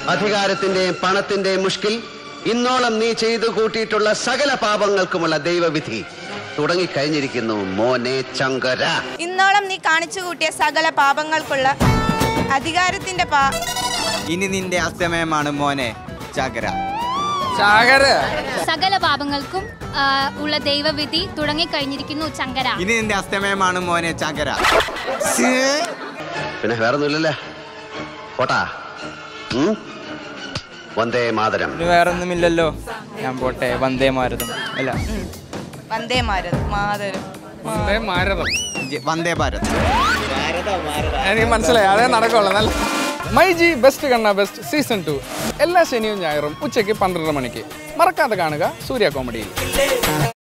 അധികാരത്തിന്റെയും പണത്തിന്റെയും മുഷ്കിൽ ഇന്നോളം നീ ചെയ്തു കൂട്ടിയിട്ടുള്ള സകല പാപങ്ങൾക്കുമുള്ള ദൈവവിധി തുടങ്ങിക്കഴിഞ്ഞിരിക്കുന്നു മോനെ ചങ്കര ഇന്നോളം നീ കാണിച്ചു കൂട്ടിയ സകല പാപങ്ങൾക്കുള്ള അധികാരത്തിന്റെ പാ ഇനി നിന്റെ അസ്തമയമാണ് മോനെ ചാകര ചാകര സകല പാപങ്ങൾക്കും ആ, ഉള്ള ദൈവവിധി തുടങ്ങിക്കഴിഞ്ഞിരിക്കുന്നു ചങ്കര ഇനി നിന്റെ അസ്തമയമാണ് മോനെ ചാകര പിന്നെ വേറൊന്നുമില്ലല്ലോ പോട്ടാ ഉം? വന്ദേ മാതരം ഇനി വേറൊന്നുമില്ലല്ലോ ഞാൻ പോട്ടെ വന്ദേ മാരുതം അല്ല വന്ദേ മാരത് മാതരം വന്ദേ മാരതം ജി- വന്ദേ ഭാരത് എനിക്ക് മനസ്സിലായി അതേ നടക്കുള്ളൂ നല്ല മൈ ജി ബെസ്റ്റ് കണ്ണ ബെസ്റ്റ് സീസൺ ടു എല്ലാ ശനിയും ഞായറും ഉച്ചയ്ക്ക് പന്ത്രണ്ട് മണിക്ക് മറക്കാതെ കാണുക സൂര്യ കോമഡിയിൽ